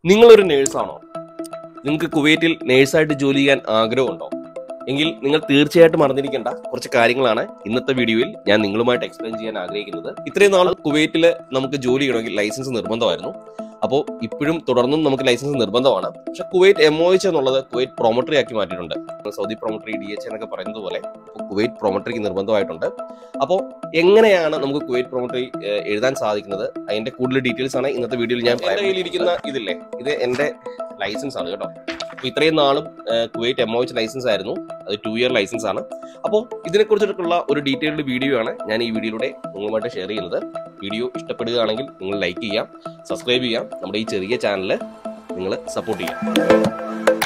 നിങ്ങളൊരു നേഴ്സാണോ നിങ്ങൾക്ക് കുവൈറ്റിൽ നേഴ്സായിട്ട് ജോലി ചെയ്യാൻ ആഗ്രഹമുണ്ടോ എങ്കിൽ നിങ്ങൾ തീർച്ചയായിട്ടും അറിഞ്ഞിരിക്കേണ്ട കുറച്ച് കാര്യങ്ങളാണ് ഇന്നത്തെ വീഡിയോയിൽ ഞാൻ നിങ്ങളുമായിട്ട് എക്സ്പ്ലെയിൻ ചെയ്യാൻ ആഗ്രഹിക്കുന്നത് ഇത്രയും നാൾ കുവൈറ്റിൽ നമുക്ക് ജോലി ചെയ്യണമെങ്കിൽ ലൈസൻസ് നിർബന്ധമായിരുന്നു അപ്പോൾ ഇപ്പോഴും തുടർന്നും നമുക്ക് ലൈസൻസ് നിർബന്ധമാണ് പക്ഷെ കുവൈറ്റ് എം ഒ എച്ച് എന്നുള്ളത് കുവൈറ്റ് പ്രൊമോട്ടറി ആക്കി മാറ്റിയിട്ടുണ്ട് സൗദി പ്രൊമോട്ടറി ഡി എച്ച് എന്നൊക്കെ പറയുന്നത് പോലെ ഇപ്പോൾ കുവൈറ്റ് പ്രൊമോട്ടറിക്ക് നിർബന്ധമായിട്ടുണ്ട് അപ്പോൾ എങ്ങനെയാണ് നമുക്ക് കുവൈറ്റ് പ്രൊമോട്ടറി എഴുതാൻ സാധിക്കുന്നത് അതിന്റെ കൂടുതൽ ഡീറ്റെയിൽസ് ആണ് ഇന്നത്തെ വീഡിയോയിൽ ഞാൻ എന്റെ കയ്യിലിരിക്കുന്ന ഇതില്ലേ ഇത് എന്റെ ലൈസൻസ് ആണ് കേട്ടോ അപ്പോൾ ഇത്രയും നാളും ഏഹ്, Kuwait M O H licence ആയിരുന്നു അത് ടു ഇയർ ലൈസൻസ് ആണ് അപ്പോൾ ഇതിനെക്കുറിച്ചിട്ടുള്ള ഒരു ഡീറ്റെയിൽഡ് വീഡിയോ ആണ് ഞാൻ ഈ വീഡിയോയിലൂടെ നിങ്ങളുമായിട്ട് ഷെയർ ചെയ്യുന്നത് വീഡിയോ ഇഷ്ടപ്പെടുകയാണെങ്കിൽ നിങ്ങൾ ലൈക്ക് ചെയ്യാം സബ്സ്ക്രൈബ് ചെയ്യാം നമ്മുടെ ഈ ചെറിയ ചാനൽ നിങ്ങൾ സപ്പോർട്ട് ചെയ്യാം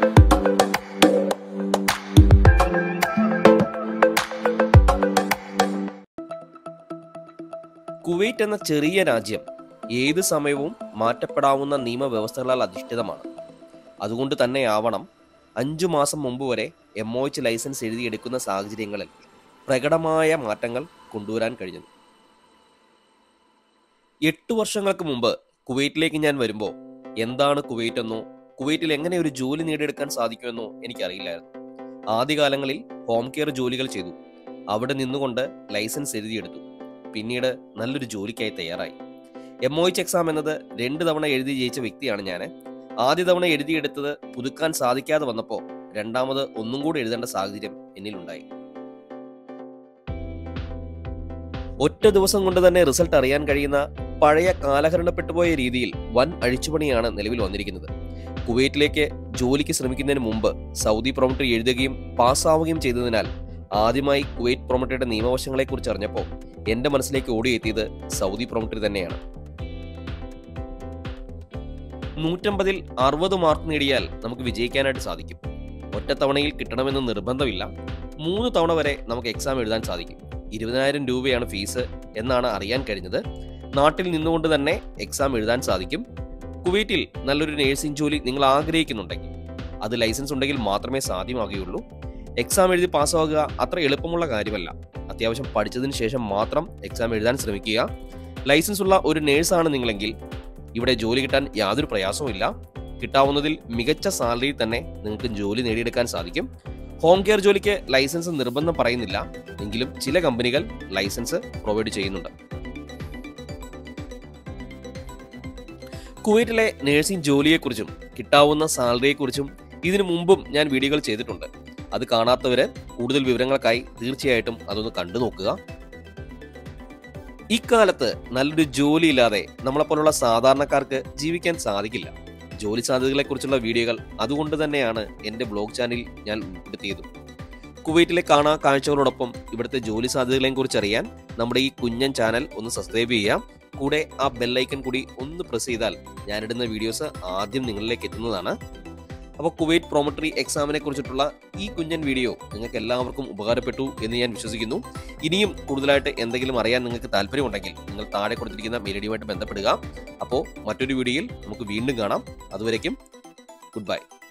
കുവൈറ്റ് എന്ന ചെറിയ രാജ്യം ഏത് സമയവും മാറ്റപ്പെടാവുന്ന നിയമവ്യവസ്ഥകളാൽ അധിഷ്ഠിതമാണ് അതുകൊണ്ട് തന്നെയാവണം അഞ്ചു മാസം മുമ്പ് വരെ എം ഒ എച്ച് ലൈസൻസ് എഴുതിയെടുക്കുന്ന സാഹചര്യങ്ങളിൽ പ്രകടമായ മാറ്റങ്ങൾ കൊണ്ടുവരാൻ കഴിഞ്ഞത് എട്ട് വർഷങ്ങൾക്ക് മുമ്പ് കുവൈറ്റിലേക്ക് ഞാൻ വരുമ്പോൾ എന്താണ് കുവൈറ്റ് എന്നോ കുവൈറ്റിൽ എങ്ങനെ ഒരു ജോലി നേടിയെടുക്കാൻ സാധിക്കുമെന്നോ എനിക്കറിയില്ലായിരുന്നു ആദ്യകാലങ്ങളിൽ ഹോം കെയർ ജോലികൾ ചെയ്തു അവിടെ നിന്നുകൊണ്ട് ലൈസൻസ് എഴുതിയെടുത്തു പിന്നീട് നല്ലൊരു ജോലിക്കായി തയ്യാറായി എം ഒ എച്ച് എക്സാം എന്നത് രണ്ട് തവണ എഴുതി ജയിച്ച വ്യക്തിയാണ് ഞാൻ ആദ്യ തവണ എഴുതിയെടുത്തത് പുതുക്കാൻ സാധിക്കാതെ വന്നപ്പോൾ രണ്ടാമത് ഒന്നും കൂടി എഴുതേണ്ട സാഹചര്യം എന്നിലുണ്ടായി ഒറ്റ ദിവസം കൊണ്ട് തന്നെ റിസൾട്ട് അറിയാൻ കഴിയുന്ന പഴയ കാലഹരണപ്പെട്ടുപോയ രീതിയിൽ വൻ അഴിച്ചുപണിയാണ് നിലവിൽ വന്നിരിക്കുന്നത് കുവൈറ്റിലേക്ക് ജോലിക്ക് ശ്രമിക്കുന്നതിന് മുമ്പ് സൗദി പ്രൊമട്ടറി എഴുതുകയും പാസ്സാവുകയും ചെയ്തതിനാൽ ആദ്യമായി കുവൈറ്റ് പ്രൊമട്ടറിയുടെ നിയമവശങ്ങളെക്കുറിച്ച് അറിഞ്ഞപ്പോൾ എന്റെ മനസ്സിലേക്ക് ഓടിയെത്തിയത് സൗദി പ്രൊമട്ടറി തന്നെയാണ് നൂറ്റമ്പതിൽ അറുപത് മാർക്ക് നേടിയാൽ നമുക്ക് വിജയിക്കാനായിട്ട് സാധിക്കും ഒറ്റത്തവണയിൽ കിട്ടണമെന്ന് നിർബന്ധമില്ല മൂന്ന് തവണ വരെ നമുക്ക് എക്സാം എഴുതാൻ സാധിക്കും ഇരുപതിനായിരം രൂപയാണ് ഫീസ് എന്നാണ് അറിയാൻ കഴിഞ്ഞത് നാട്ടിൽ നിന്നുകൊണ്ട് തന്നെ എക്സാം എഴുതാൻ സാധിക്കും കുവൈറ്റിൽ നല്ലൊരു നേഴ്സിംഗ് ജോലി നിങ്ങൾ ആഗ്രഹിക്കുന്നുണ്ടെങ്കിൽ അത് ലൈസൻസ് ഉണ്ടെങ്കിൽ മാത്രമേ സാധ്യമാകുകയുള്ളൂ എക്സാം എഴുതി പാസ്സാവുക അത്ര എളുപ്പമുള്ള കാര്യമല്ല അത്യാവശ്യം പഠിച്ചതിന് ശേഷം മാത്രം എക്സാം എഴുതാൻ ശ്രമിക്കുക ലൈസൻസ് ഉള്ള ഒരു നേഴ്സാണ് നിങ്ങളെങ്കിൽ ഇവിടെ ജോലി കിട്ടാൻ യാതൊരു പ്രയാസവുമില്ല കിട്ടാവുന്നതിൽ മികച്ച സാലറിയിൽ തന്നെ നിങ്ങൾക്ക് ജോലി നേടിയെടുക്കാൻ സാധിക്കും ഹോം കെയർ ജോലിക്ക് ലൈസൻസ് നിർബന്ധം പറയുന്നില്ല എങ്കിലും ചില കമ്പനികൾ ലൈസൻസ് പ്രൊവൈഡ് ചെയ്യുന്നുണ്ട് കുവൈറ്റിലെ നേഴ്സിംഗ് ജോലിയെക്കുറിച്ചും കിട്ടാവുന്ന സാലറിയെക്കുറിച്ചും ഇതിനു മുമ്പും ഞാൻ വീഡിയോകൾ ചെയ്തിട്ടുണ്ട് അത് കാണാത്തവര് കൂടുതൽ വിവരങ്ങൾക്കായി തീർച്ചയായിട്ടും അതൊന്ന് കണ്ടു നോക്കുക ഇക്കാലത്ത് നല്ലൊരു ജോലി ഇല്ലാതെ നമ്മളെപ്പോലുള്ള സാധാരണക്കാർക്ക് ജീവിക്കാൻ സാധിക്കില്ല ജോലി സാധ്യതകളെക്കുറിച്ചുള്ള വീഡിയോകൾ അതുകൊണ്ട് തന്നെയാണ് എൻ്റെ ബ്ലോഗ് ചാനലിൽ ഞാൻ ഉൾപ്പെടുത്തിയത് കുവൈറ്റിലെ കാണാ കാഴ്ചകളോടൊപ്പം ഇവിടുത്തെ ജോലി സാധ്യതകളെയും കുറിച്ച് അറിയാൻ നമ്മുടെ ഈ കുഞ്ഞൻ ചാനൽ ഒന്ന് സബ്സ്ക്രൈബ് ചെയ്യാം കൂടെ ആ ബെല്ലൈക്കൺ കൂടി ഒന്ന് പ്രസ് ചെയ്താൽ ഞാനിടുന്ന വീഡിയോസ് ആദ്യം നിങ്ങളിലേക്ക് എത്തുന്നതാണ് അപ്പോൾ കുവൈറ്റ് പ്രൊമട്ടറി എക്സാമിനെ കുറിച്ചിട്ടുള്ള ഈ കുഞ്ഞൻ വീഡിയോ നിങ്ങൾക്ക് എല്ലാവർക്കും ഉപകാരപ്പെട്ടു എന്ന് ഞാൻ വിശ്വസിക്കുന്നു ഇനിയും കൂടുതലായിട്ട് എന്തെങ്കിലും അറിയാൻ നിങ്ങൾക്ക് താല്പര്യമുണ്ടെങ്കിൽ നിങ്ങൾ താഴെ കൊടുത്തിരിക്കുന്ന മെയിലടിയുമായിട്ട് ബന്ധപ്പെടുക അപ്പോൾ മറ്റൊരു വീഡിയോയിൽ നമുക്ക് വീണ്ടും കാണാം അതുവരേക്കും ഗുഡ് ബൈ